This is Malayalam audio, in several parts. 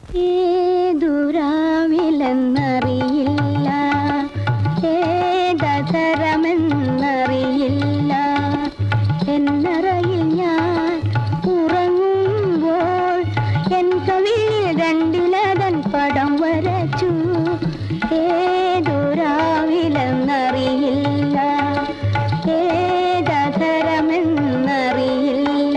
ഏതുരാവിലെന്നറിയില്ല ഏതരമെന്നറിയില്ല എന്നറയിൽ ഞാൻ ഉറങ്ങുമ്പോൾ എൻ കവിളിൽ രണ്ടിലതൻ പടം വരച്ചു ഏതുരാവിലെന്നറിയില്ല ഏതരമെന്നറിയില്ല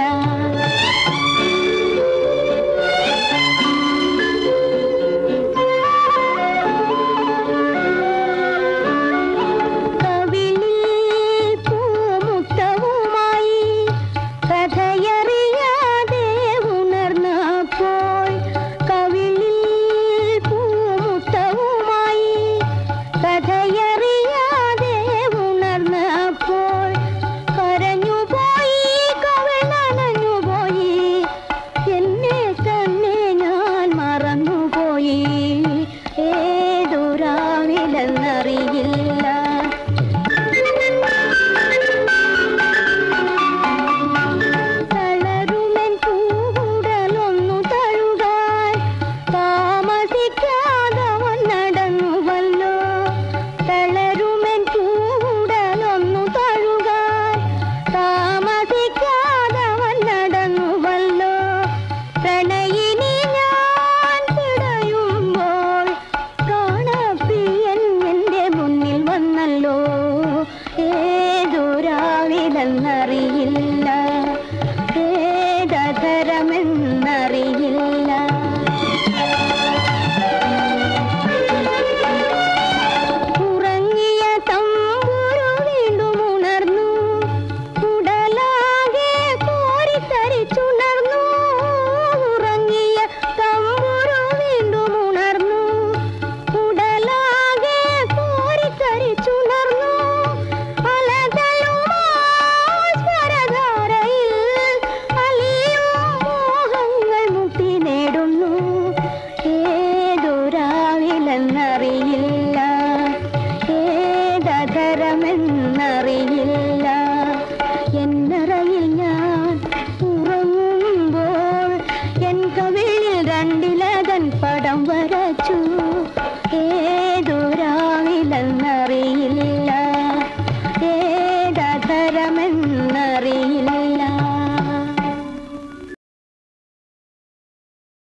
കവിളിൽ പൂമുത്തവുമായി കഥയറിയാതെ ഉണർന്നപ്പോൾ കവിളിൽ പൂമുത്തവുമായി കഥയറിയാതെ ഉണർന്നപ്പോൾ കരഞ്ഞുപോയി കവൾ നനഞ്ഞുപോയി എന്നെ തന്നെ ഞാൻ മറന്നുപോയി ഏതൊരാവിലെന്നറിയില്ല തളരുമെൻ പൂവുടലൊന്നു തഴുകാൻ താമസിക്കാതവൻ നടന്നുവല്ലോ തളരുമെൻ പൂവുടലൊന്നു തഴുകാൻ താമസിക്കാതവൻ നടന്നുവല്ലോ പ്രണയിനി ഞാൻ പിടയുമ്പോൾ കാണപ്പിയൻ എൻ്റെ മുന്നിൽ വന്നല്ലോ ഏതൊരാവിലെന്നറിയില്ല ഏതധരമെന്നറിയില്ല ഉറങ്ങിയ തമ്പുരു വീണ്ടും ഉണർന്നു ഉടലാകെ കോരിത്തരിച്ചുണർന്നു ഉറങ്ങിയ തമ്പുരു വീണ്ടും ഉണർന്നു ഉടലാകെ കോരിത്തരിച്ചുണർന്നു അലതലുമായി സ്വരധാരയിൽ അലിയും മോഹങ്ങൾ മുട്ടി നേടുന്നു ഏതൊരാവിലെന്നറിയില്ല ഏതധരമെന്നറിയില്ല